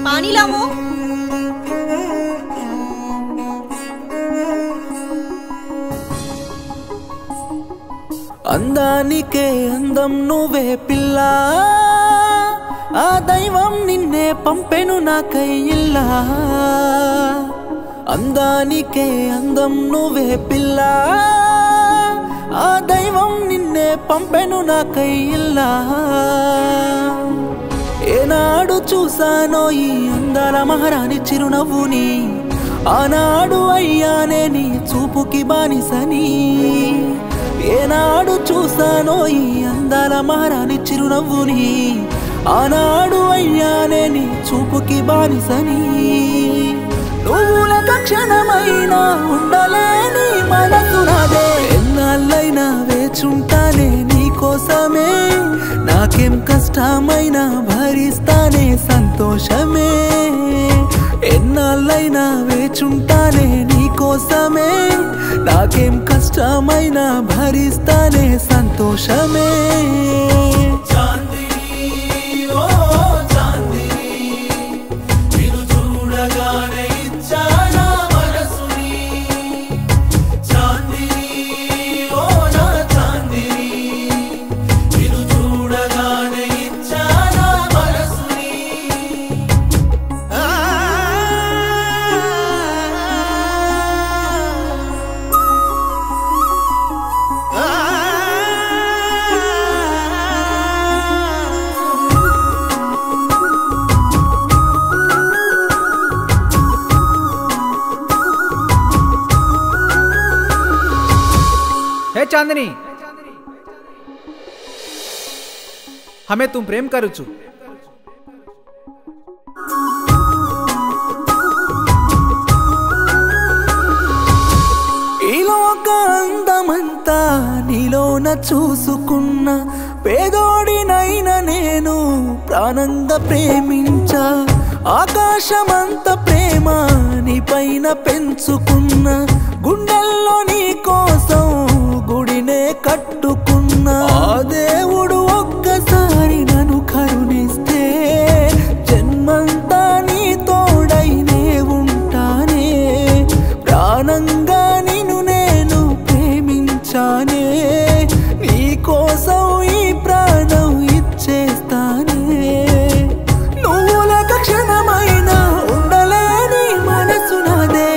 पानी लावो అందానికే అందం నువ్వే పిల్ల ఆ దైవం నిన్నే పంపెను నాకై ఇల్లా అందానికే అందం నువ్వే పిల్ల ఆ దైవం నిన్నే పంపెను నాకై ఇల్లా ఏనాడు చూసానో ఈ అందాల మహారాణి చిరునవ్వుని ఆనాడు అయ్యానే నీ చూపుకి బానిసని ఏనాడు చూసానో ఈ అందాల మహారాణి చిరునవ్వుని ఆనాడు అయ్యానే నీ చూపుకి బానిసని నువ్వుల క్షణమైన ఉండలేని మనసు నాదే ఎన్నాళ్ళైనా వేచుంటానే నీ కోసమే నాకేం కష్టమైనా భరిస్తానే సంతోషమే ఎన్నాళ్ళైనా వేచుంటానే నీ కోసమే నాకేం కష్టమైనా భరిస్తానే సంతోషమే હે ચાંદની હમે તું પ્રેમ કરું છું ఈ లోక అందమంతా నీలోన చూసుకున్న పేదోడినైన నేను ప్రాణంగా ప్రేమించా ఆకాశమంత ప్రేమ నీ పైన పెంచుకున్న గుండెల్లో నీ కోసం గుడినే కట్టుకున్న ఆ దేవుడు ఒక్కసారి నన్ను కరుణిస్తే జన్మంతా నీ తోడైనే ఉంటానే ప్రాణంగా నిన్ను నేను ప్రేమించానే నీ కోసం ఈ ప్రాణం ఇచ్చేస్తానే నువ్వు లేక క్షణమైన ఉండలేని మనసు నాదే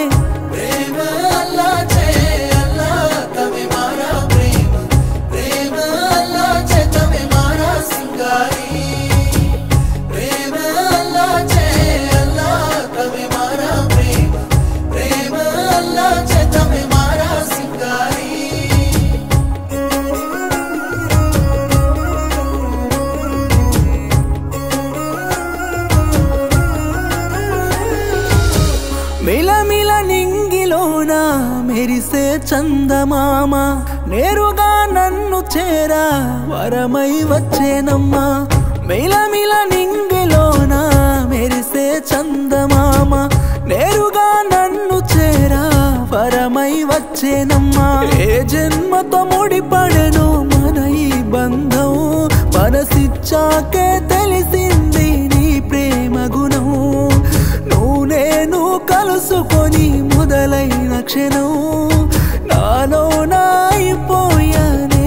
మిలమిల నింగిలోన మెరిసే చందమామ నేరుగా నన్ను చేరా వరమై వచ్చేనమ్మా మిలమిల నింగిలోన మెరిసే చందమామ నేరుగా నన్ను చేరా వరమై వచ్చేనమ్మా ఏ జన్మతో ముడిపడను మన ఈ బంధం మనసిచ్చాకే తెలిసింది నీ ప్రేమ గుణం నువ్వు నేను కలుసుకొని మొదలైన క్షణం నాలో నాయిపోయానే